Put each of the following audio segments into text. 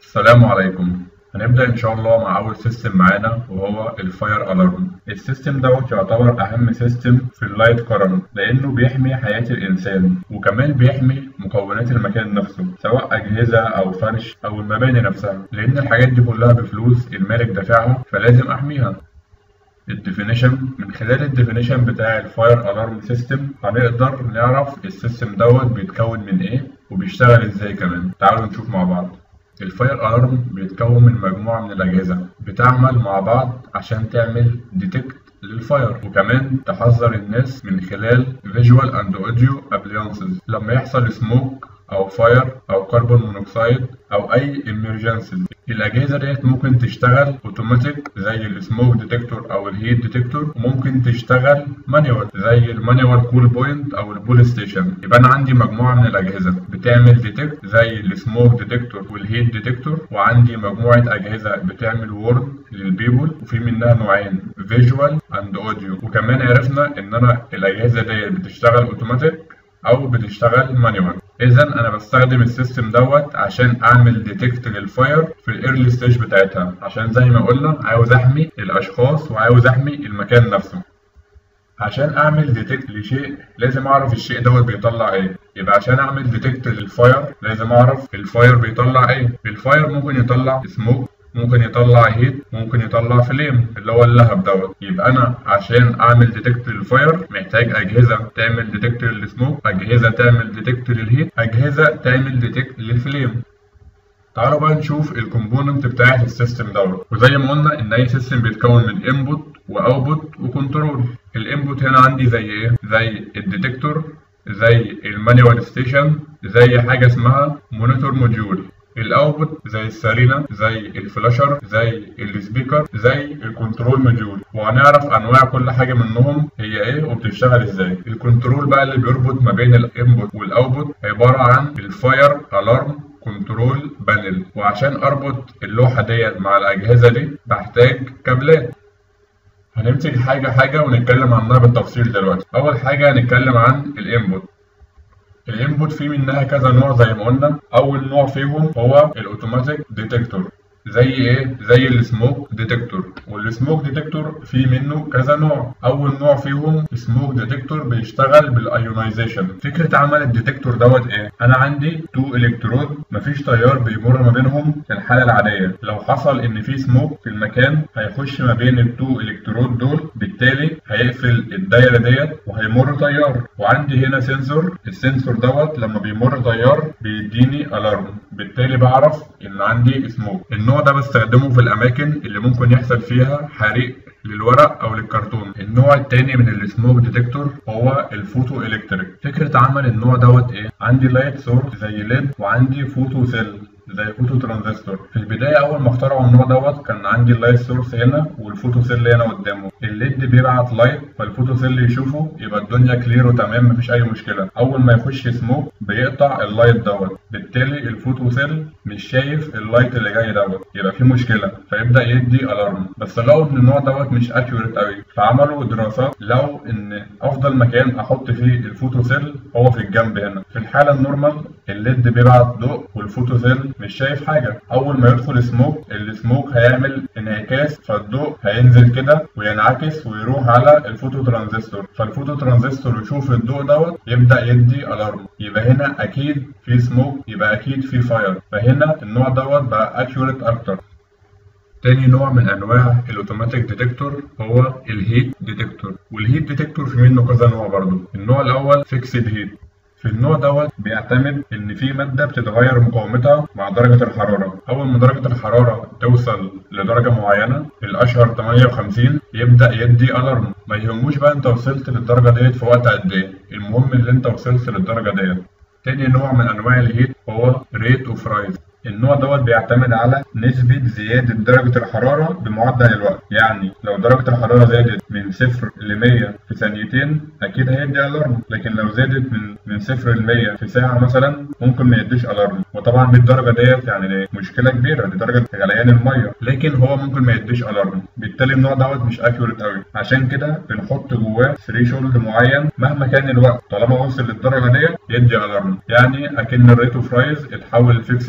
السلام عليكم هنبدأ إن شاء الله مع أول سيستم معانا وهو الفاير ألارم السيستم دوت يعتبر أهم سيستم في اللايت كرنت لأنه بيحمي حياة الإنسان وكمان بيحمي مكونات المكان نفسه سواء أجهزة أو فرش أو المباني نفسها لأن الحاجات دي كلها بفلوس المالك دافعها فلازم أحميها الديفينيشن من خلال الديفينيشن بتاع الفاير الارم سيستم هنقدر نعرف السيستم دوت بيتكون من ايه وبيشتغل ازاي كمان تعالوا نشوف مع بعض الفاير الارم بيتكون من مجموعه من الاجهزه بتعمل مع بعض عشان تعمل ديتكت للفاير وكمان تحذر الناس من خلال فيجوال اند اوديو ابليانسز لما يحصل سموك او فاير او كربون مونوكسيد او اي امرجنسيز الاجهزه ديت ممكن تشتغل اوتوماتيك زي السموك ديتكتور او الهيت ديتكتور وممكن تشتغل مانيوال زي المانيوال كول بوينت او البول ستيشن يبقى انا عندي مجموعه من الاجهزه بتعمل ديتكت زي السموك ديتكتور والهيت ديتكتور وعندي مجموعه اجهزه بتعمل وورد للبيبول وفي منها نوعين فيجوال اند اوديو وكمان عرفنا ان انا الاجهزه ديت بتشتغل اوتوماتيك او بتشتغل مانيوال اذا انا بستخدم السيستم دوت عشان اعمل ديتكت للفاير في الايرلي ستيج بتاعتها عشان زي ما قلنا عاوز احمي الاشخاص وعاوز احمي المكان نفسه عشان اعمل ديتكت لشيء لازم اعرف الشيء دوت بيطلع ايه يبقى عشان اعمل ديتكت للفاير لازم اعرف الفاير بيطلع ايه الفاير ممكن يطلع سموك ممكن يطلع هيت ممكن يطلع فليم اللي هو اللهب دوت يبقى انا عشان اعمل ديتكت للفاير محتاج اجهزه تعمل ديتكت للسموك اجهزه تعمل ديتكت للهيت اجهزه تعمل ديتكت للفليم تعالوا بقى نشوف الكومبوننت بتاعت السيستم دوت وزي ما قلنا ان اي سيستم بيتكون من انبوت واوتبوت وكنترول الانبوت هنا عندي زي ايه زي الديتكتور زي المانيوال ستيشن زي حاجه اسمها مونيتور موديول الاوتبوت زي السرينه زي الفلاشر زي السبيكر زي الكنترول موديول وهنعرف انواع كل حاجه منهم هي ايه وبتشتغل ازاي الكنترول بقى اللي بيربط ما بين الانبوت والاوتبوت عباره عن الفاير الارم كنترول بانل وعشان اربط اللوحه ديت مع الاجهزه دي بحتاج كابلات هنمسك حاجه حاجه ونتكلم عنها بالتفصيل دلوقتي اول حاجه هنتكلم عن الانبوت الانبوت فيه منها كذا نوع زي ما قلنا اول نوع فيهم هو الاوتوماتيك ديتكتور زي ايه زي السموك ديتكتور والسموك ديتكتور في منه كذا نوع اول نوع فيهم سموك ديتكتور بيشتغل بالايونايزيشن فكره عمل الديتكتور دوت ايه انا عندي تو الكترود مفيش تيار بيمر ما بينهم في الحاله العاديه لو حصل ان في سموك في المكان هيخش ما بين التو الكترود دول بالتالي هيقفل الدايره ديت وهيمر تيار وعندي هنا سنسور السنسور دوت لما بيمر تيار بيديني الارم بالتالي بعرف ان عندي سموك النوع ده بستخدمه في الاماكن اللي ممكن يحصل فيها حريق للورق او للكرتون النوع التاني من السموك ديتكتور هو الفوتو الكتريك فكره عمل النوع دوت ايه عندي لايت سورس زي ليد وعندي فوتو سيل زي فوتو ترانزستور في البدايه اول ما اخترعوا النوع دوت كان عندي اللايت سورس هنا والفوتو سيل هنا قدامه الليد بيبعت لايت فالفوتو سيل يشوفه يبقى الدنيا كلير وتمام مفيش اي مشكله اول ما يخش سموك بيقطع اللايت دوت بالتالي الفوتو سيل مش شايف اللايت اللي جاي دوت يبقى في مشكله فيبدا يدي الارم بس لقوا ان النوع دوت مش اكيوريت قوي فعملوا دراسات لو ان افضل مكان احط فيه الفوتو سيل هو في الجنب هنا في الحاله النورمال الليد بيبعت ضوء والفوتو سيل مش شايف حاجة أول ما يدخل سموك السموك هيعمل انعكاس فالضوء هينزل كده وينعكس ويروح على الفوتو ترانزستور فالفوتو ترانزستور يشوف الضوء دوت يبدأ يدي ألارم يبقى هنا أكيد في سموك يبقى أكيد في فاير فهنا النوع دوت بقى أكيوريت أكتر تاني نوع من انواع الاوتوماتيك ديتكتور هو الهيت ديتكتور والهيت ديتكتور في منه كذا نوع برضه النوع الاول فيكسد هيت في النوع دوت بيعتمد ان في ماده بتتغير مقاومتها مع درجه الحراره اول ما درجه الحراره توصل لدرجه معينه الاشهر 58 يبدا يدي الارم ما يهموش بقى انت وصلت للدرجه ديت في وقت قد ايه المهم ان انت وصلت للدرجه ديت تاني نوع من انواع الهيت هو ريت اوف رايز النوع دوت بيعتمد على نسبة زيادة درجة الحرارة بمعدل الوقت يعني لو درجة الحرارة زادت من صفر ل 100 في ثانيتين أكيد هيدي ألارم لكن لو زادت من من صفر ل 100 في ساعة مثلا ممكن ما يديش ألارم وطبعا بالدرجة ديت يعني دي مشكلة كبيرة دي درجة غليان المية لكن هو ممكن ما يديش ألارم بالتالي النوع دوت مش أكيوريت قوي عشان كده بنحط جواه ثريشولد معين مهما كان الوقت طالما وصل للدرجة ديت يدي ألارم يعني أكن الريت اوف رايز اتحول لفيكسد هيت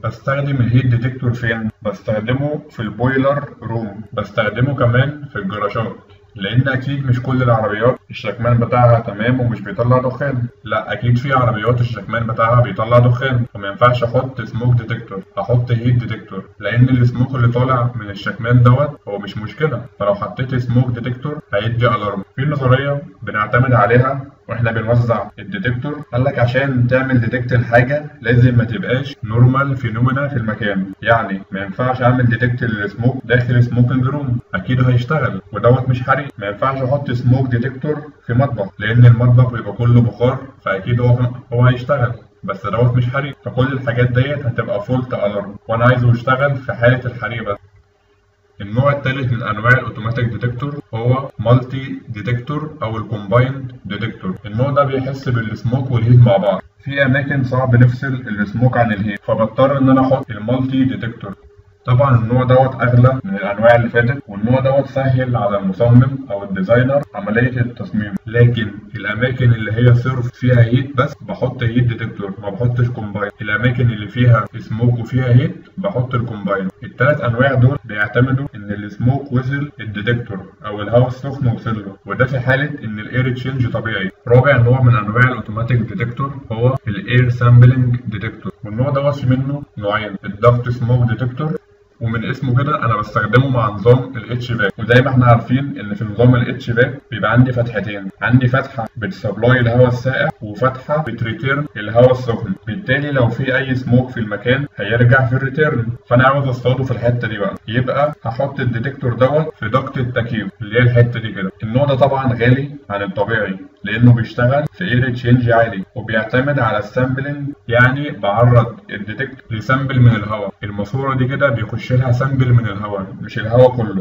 بستخدم الهيت ديتكتور فين؟ بستخدمه في البويلر روم بستخدمه كمان في الجراشات لان اكيد مش كل العربيات الشكمان بتاعها تمام ومش بيطلع دخان لا اكيد في عربيات الشكمان بتاعها بيطلع دخان فما ينفعش احط سموك ديتكتور احط هيت ديتكتور لان السموك اللي طالع من الشكمان دوت هو مش مشكله فلو حطيت سموك ديتكتور هيدي الارم في نظريه بنعتمد عليها واحنا بنوزع الديتكتور قال لك عشان تعمل ديتكت الحاجه لازم ما تبقاش نورمال فينومينا في المكان يعني ما ينفعش اعمل ديتكت للسموك داخل سموكينج روم اكيد هيشتغل ودوت مش حريق ما ينفعش احط سموك ديتكتور في مطبخ لان المطبخ بيبقى كله بخار فاكيد هو هو هيشتغل بس دوت مش حريق فكل الحاجات ديت هتبقى فولت الارم وانا عايزه يشتغل في حاله الحريق بس النوع الثالث من انواع الاوتوماتيك ديتكتور هو مالتي ديتكتور او الكومبايند ديتكتور النوع ده بيحس بالسموك والهيت مع بعض في اماكن صعب نفصل السموك عن الهيت فبضطر ان انا احط المالتي ديتكتور طبعا النوع دوت اغلى من الانواع اللي فاتت والنوع دوت سهل على المصمم او الديزاينر عمليه التصميم لكن الاماكن اللي هي صرف فيها هيت بس بحط هيت ديتكتور ما بحطش كومباين الاماكن اللي فيها سموك وفيها هيت بحط الكومباين الثلاث انواع دول بيعتمدوا ان السموك وصل الديتكتور او الهواء السخن وصل له وده في حاله ان الاير تشينج طبيعي رابع نوع من انواع الاوتوماتيك ديتكتور هو الاير سامبلنج ديتكتور والنوع دوت في منه نوعين الضغط سموك ديتكتور ومن اسمه كده انا بستخدمه مع نظام الاتش باك وزي ما احنا عارفين ان في نظام الاتش باك بيبقى عندي فتحتين عندي فتحه بتسبلاي الهواء الساقع وفتحه بتريتيرن الهواء السخن بالتالي لو في اي سموك في المكان هيرجع في الريتيرن فانا عاوز اصطاده في الحته دي بقى يبقى هحط الديتكتور دوت في ضغط التكييف اللي هي الحته دي كده النوع ده طبعا غالي عن الطبيعي لانه بيشتغل في اير تشينج عالي وبيعتمد على السامبلنج يعني بعرض الديتكت لسامبل من الهواء الماسوره دي كده بيخش لها سامبل من الهواء مش الهواء كله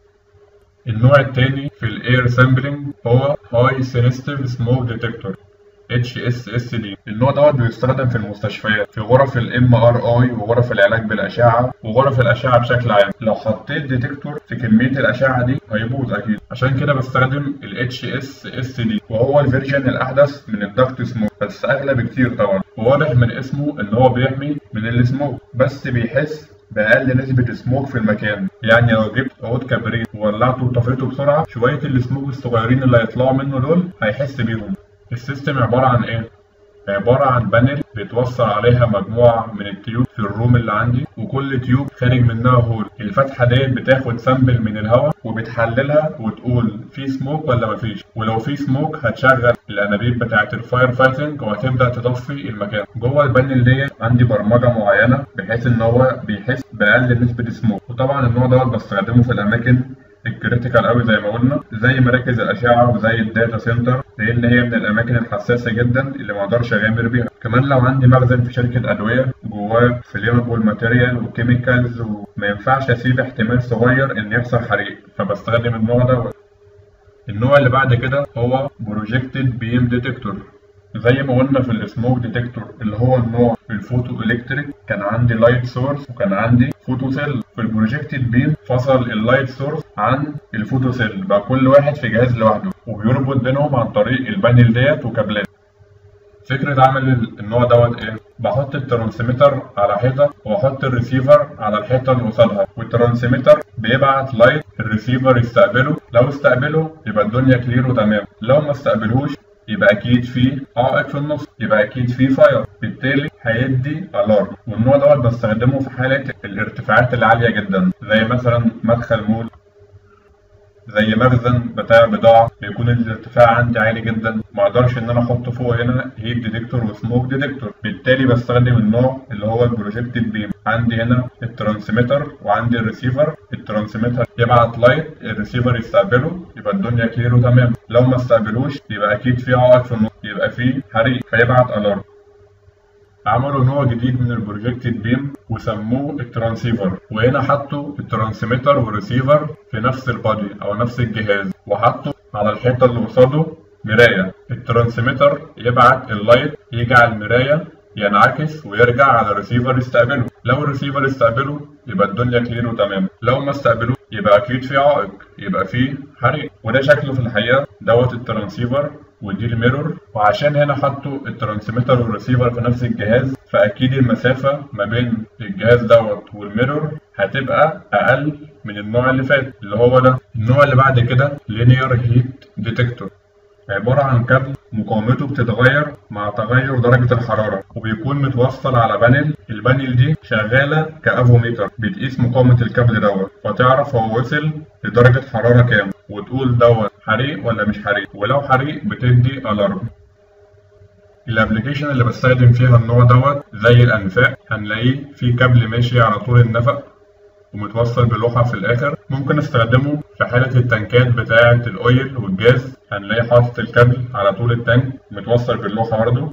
النوع الثاني في الاير سامبلنج هو هاي سينستيف سموك ديتكتور HSSD النوع دوت بيستخدم في المستشفيات في غرف الام ار اي وغرف العلاج بالاشعه وغرف الاشعه بشكل عام لو حطيت ديتكتور في كميه الاشعه دي هيبوظ اكيد عشان كده بستخدم ال HSSD وهو الفيرجن الاحدث من الضغط سموك بس اغلى بكتير طبعا وواضح من اسمه ان هو بيحمي من السموك بس بيحس بأقل نسبة سموك في المكان يعني لو جبت عود كبريت وولعته وطفيته بسرعة شوية السموك الصغيرين اللي هيطلعوا منه دول هيحس بيهم السيستم عبارة عن إيه؟ عبارة عن بانل بيتوصل عليها مجموعة من التيوب في الروم اللي عندي وكل تيوب خارج منها هول الفتحة ديت بتاخد سامبل من الهواء وبتحللها وتقول في سموك ولا مفيش ولو في سموك هتشغل الانابيب بتاعة الفاير فايتنج وهتبدأ تطفي المكان جوه البانل ديت عندي برمجة معينة بحيث ان هو بيحس بأقل نسبة سموك وطبعا النوع دوت بستخدمه في الأماكن الكريتيكال قوي زي ما قلنا زي مراكز الاشعه وزي الداتا سنتر لان هي من الاماكن الحساسه جدا اللي ما اقدرش اغامر بيها كمان لو عندي مخزن في شركه ادويه جواه فليمبل ماتيريال وكيميكالز وما ينفعش اسيب احتمال صغير ان يحصل حريق فبستخدم النوع ده النوع اللي بعد كده هو بروجكتد بيم ديتكتور زي ما قلنا في السموك ديتكتور اللي هو النوع الفوتو الكتريك كان عندي لايت سورس وكان عندي فوتو سيل في البروجكتد بيم فصل اللايت سورس عن الفوتو سيل بقى كل واحد في جهاز لوحده وبيربط بينهم عن طريق البانل ديت وكابلات فكرة عمل النوع دوت ايه؟ بحط الترانسميتر على حيطة واحط الريسيفر على الحيطة اللي قصادها والترانسميتر بيبعت لايت الريسيفر يستقبله لو استقبله يبقى الدنيا كلير وتمام لو ما استقبلهوش يبقى اكيد في عائق في النص يبقى اكيد في فاير بالتالي هيدي الارم والنوع دوت بستخدمه في حاله الارتفاعات العاليه جدا زي مثلا مدخل مول زي مخزن بتاع بضاعة بيكون الارتفاع عندي عالي جدا ما اقدرش ان انا احط فوق هنا هيت ديتكتور وسموك ديتكتور بالتالي بستخدم النوع اللي هو البروجكتد بيم عندي هنا الترانسميتر وعندي الريسيفر الترانسميتر يبعت لايت الريسيفر يستقبله يبقى الدنيا كلير وتمام لو ما استقبلوش يبقى اكيد في عائق في النص يبقى في حريق فيبعت الارم عملوا نوع جديد من البروجكتد بيم وسموه الترانسيفر وهنا حطوا الترانسميتر والريسيفر في نفس البادي او نفس الجهاز وحطوا على الحيطه اللي قصاده مرايه الترانسميتر يبعت اللايت يجي على المرايه ينعكس ويرجع على الريسيفر يستقبله لو الريسيفر استقبله يبقى الدنيا كلير وتمام لو ما استقبلوش يبقى اكيد في عائق يبقى في حريق وده شكله في الحقيقه دوت الترانسيفر ودي الميرور وعشان هنا حطوا الترانسميتر والريسيفر في نفس الجهاز فأكيد المسافة ما بين الجهاز دوت والميرور هتبقى أقل من النوع اللي فات اللي هو ده النوع اللي بعد كده linear heat detector عبارة عن كابل مقاومته بتتغير مع تغير درجة الحرارة وبيكون متوصل على بانل البانل دي شغالة كافوميتر بتقيس مقاومة الكابل دوت فتعرف هو وصل لدرجة حرارة كام وتقول دوت حريق ولا مش حريق ولو حريق بتدي الارم الابلكيشن اللي بستخدم فيها النوع دوت زي الانفاق هنلاقيه في كابل ماشي على طول النفق ومتوصل بلوحة في الآخر ممكن استخدمه في حالة التنكات بتاعة الأويل والجاز هنلاقي حاطط الكابل على طول التانك متوصل باللوحة برضه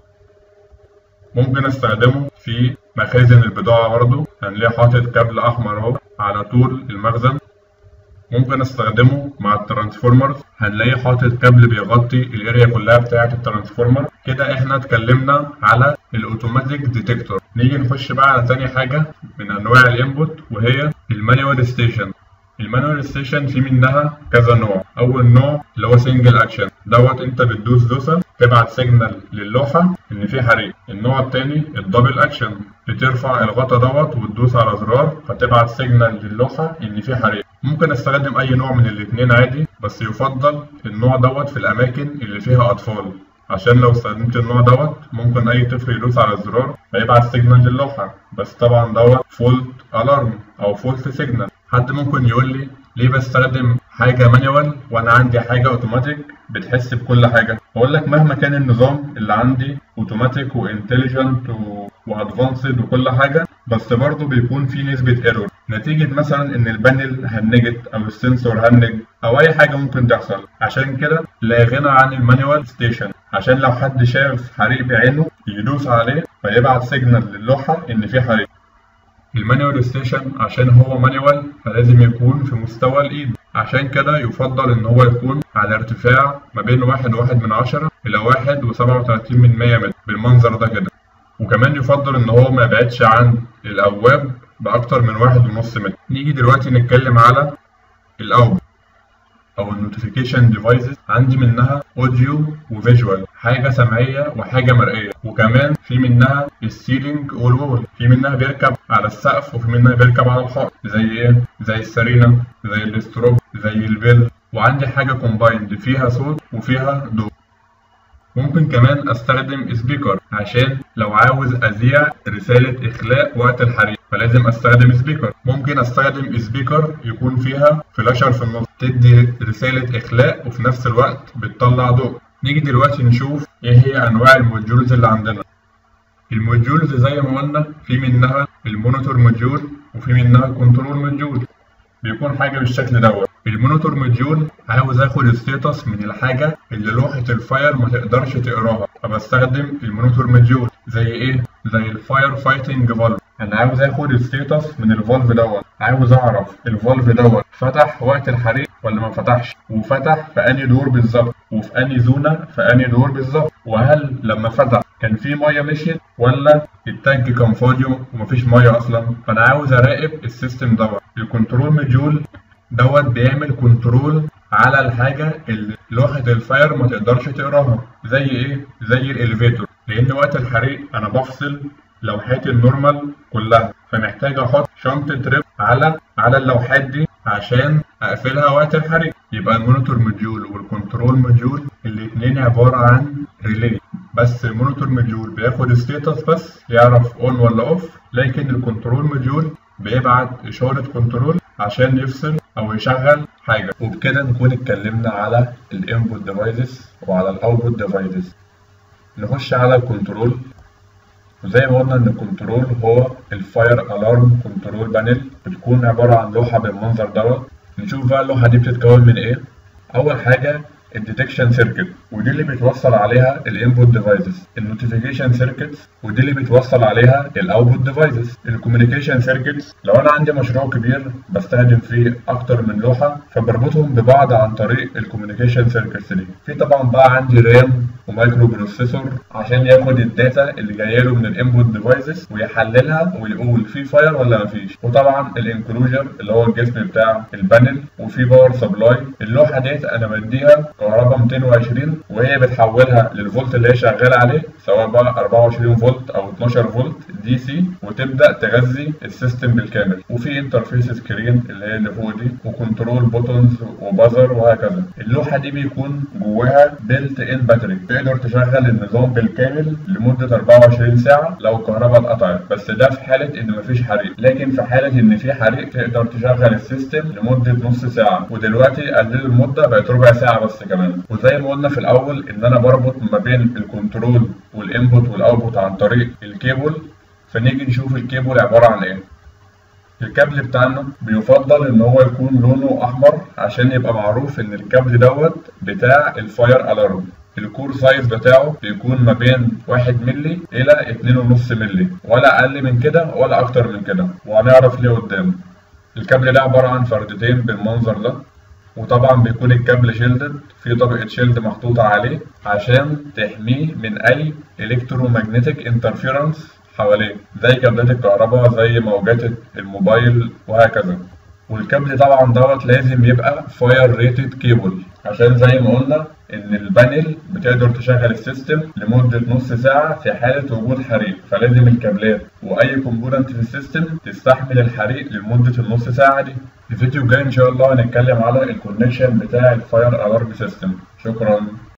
ممكن استخدمه في مخازن البضاعة برضه هنلاقي حاطط كابل أحمر أهو على طول المخزن ممكن استخدمه مع الترانسفورمرز هنلاقي حاطط كابل بيغطي الاريا كلها بتاعة الترانسفورمر كده احنا اتكلمنا على الاوتوماتيك ديتكتور نيجي نخش بقى على تاني حاجة من انواع الانبوت وهي المانيوال ستيشن المانوال ستيشن في منها كذا نوع اول نوع اللي هو سنجل اكشن دوت انت بتدوس دوسه تبعت سيجنال للوحه ان في حريق النوع التاني الدبل اكشن بترفع الغطا دوت وتدوس على زرار فتبعت سيجنال للوحه ان في حريق ممكن استخدم اي نوع من الاتنين عادي بس يفضل النوع دوت في الاماكن اللي فيها اطفال عشان لو استخدمت النوع دوت ممكن اي طفل يدوس على الزرار فيبعت سيجنال للوحه بس طبعا دوت فولت الارم او فولت سيجنال حد ممكن يقول لي ليه بستخدم حاجه مانيوال وانا عندي حاجه اوتوماتيك بتحس بكل حاجه اقول لك مهما كان النظام اللي عندي اوتوماتيك وانتليجنت وادفانسد وكل حاجه بس برضه بيكون في نسبه ايرور نتيجه مثلا ان البانل هنجت او السنسور هنج او اي حاجه ممكن تحصل عشان كده لا غنى عن المانيوال ستيشن عشان لو حد شاف حريق بعينه يدوس عليه فيبعت سيجنال للوحه ان في حريق المانيوال ستيشن عشان هو مانيوال فلازم يكون في مستوى الايد عشان كده يفضل ان هو يكون على ارتفاع ما بين واحد وواحد من عشرة الى واحد وسبعة وتلاتين من مية متر بالمنظر ده كده وكمان يفضل ان هو ما يبعدش عن الابواب باكتر من واحد ونص متر نيجي دلوقتي نتكلم على الاوب او النوتيفيكيشن ديفايسز عندي منها اوديو وفيجوال حاجه سمعيه وحاجه مرئيه وكمان في منها السيلينج والوول في منها بيركب على السقف وفي منها بيركب على الحائط زي ايه زي السرينه زي الاستروب زي البيل وعندي حاجه كومبايند فيها صوت وفيها ضوء ممكن كمان استخدم سبيكر عشان لو عاوز اذيع رسالة اخلاء وقت الحريق فلازم استخدم سبيكر ممكن استخدم سبيكر يكون فيها فلاشر في النص تدي رسالة اخلاء وفي نفس الوقت بتطلع ضوء نيجي دلوقتي نشوف ايه هي انواع الموديولز اللي عندنا الموديولز زي ما قلنا في منها المونيتور موديول وفي منها الكنترول موديول بيكون حاجه بالشكل دوت المونيتور موديول عاوز اخد ستيتس من الحاجه اللي لوحه الفاير ما تقدرش تقراها فبستخدم المونيتور موديول زي ايه زي الفاير فايتنج فالف انا عاوز اخد ستيتس من الفالف دوت عاوز اعرف الفالف دوت فتح وقت الحريق ولا ما فتحش وفتح في انهي دور بالظبط وفي انهي زونه في انهي دور بالظبط وهل لما فتح كان في ميه مشيت ولا التانك كان فاضي ومفيش ميه اصلا فانا عاوز اراقب السيستم دوت الكنترول موديول دوت بيعمل كنترول على الحاجه اللي لوحه الفاير ما تقدرش تقراها زي ايه زي الاليفيتور لان وقت الحريق انا بفصل لوحات النورمال كلها فمحتاج احط شنطه ريب على على اللوحات دي عشان اقفلها وقت الحريق يبقى المونيتور موديول والكنترول موديول الاتنين عباره عن ريلي بس المونيتور موديول بياخد ستيتس بس يعرف اون ولا اوف لكن الكنترول موديول بيبعت اشاره كنترول عشان يفصل او يشغل حاجه وبكده نكون اتكلمنا على الانبوت ديفايسز وعلى الاوتبوت ديفايسز نخش على الكنترول وزي ما قلنا ان الكنترول هو الفاير الارم كنترول بانل بتكون عباره عن لوحه بالمنظر دوت نشوف بقى اللوحه دي بتتكون من ايه اول حاجه الديتكشن سيركت ودي اللي بيتوصل عليها الانبوت ديفايسز النوتيفيكيشن سيركتس ودي اللي بيتوصل عليها الاوتبوت ديفايسز الكوميونيكيشن سيركتس لو انا عندي مشروع كبير بستخدم فيه اكتر من لوحه فبربطهم ببعض عن طريق الكوميونيكيشن سيركتس دي في طبعا بقى عندي رام ومايكرو بروسيسور عشان ياخد الداتا اللي جايه له من الانبوت ديفايسز ويحللها ويقول في فاير ولا مفيش وطبعا الانكلوجر اللي هو الجسم بتاع البانل وفي باور سبلاي اللوحه ديت انا بديها كهرباء 220 وهي بتحولها للفولت اللي هي شغاله عليه سواء بقى 24 فولت او 12 فولت دي سي وتبدا تغذي السيستم بالكامل وفي انترفيس سكرين اللي هي اللي فوق دي وكنترول بوتونز وبازر وهكذا اللوحه دي بيكون جواها بيلت ان باتري تقدر تشغل النظام بالكامل لمده 24 ساعه لو الكهرباء اتقطعت بس ده في حاله ان مفيش حريق لكن في حاله ان في حريق تقدر تشغل السيستم لمده نص ساعه ودلوقتي قللوا المده بقت ربع ساعه بس كمان وزي ما قلنا في الاول ان انا بربط ما بين الكنترول والانبوت والاوتبوت عن طريق الكيبل فنيجي نشوف الكيبل عباره عن ايه الكابل بتاعنا بيفضل ان هو يكون لونه احمر عشان يبقى معروف ان الكابل دوت بتاع الفاير الارم الكور سايز بتاعه بيكون ما بين 1 مللي الى 2.5 مللي ولا اقل من كده ولا اكتر من كده وهنعرف ليه قدام الكابل ده عباره عن فردتين بالمنظر ده وطبعا بيكون الكابل شيلدد في طبقة شيلد محطوطة عليه عشان تحميه من أي الكترومagnetic انترفيرنس حواليه زي كابلات الكهرباء زي موجات الموبايل وهكذا والكابل طبعا دوت لازم يبقى فاير ريتد كيبل عشان زي ما قلنا ان البانل بتقدر تشغل السيستم لمدة نص ساعة في حالة وجود حريق فلازم الكابلات واي كومبوننت في السيستم تستحمل الحريق لمدة النص ساعة دي الفيديو الجاي ان شاء الله هنتكلم على الكونكشن بتاع الفاير الارم سيستم شكرا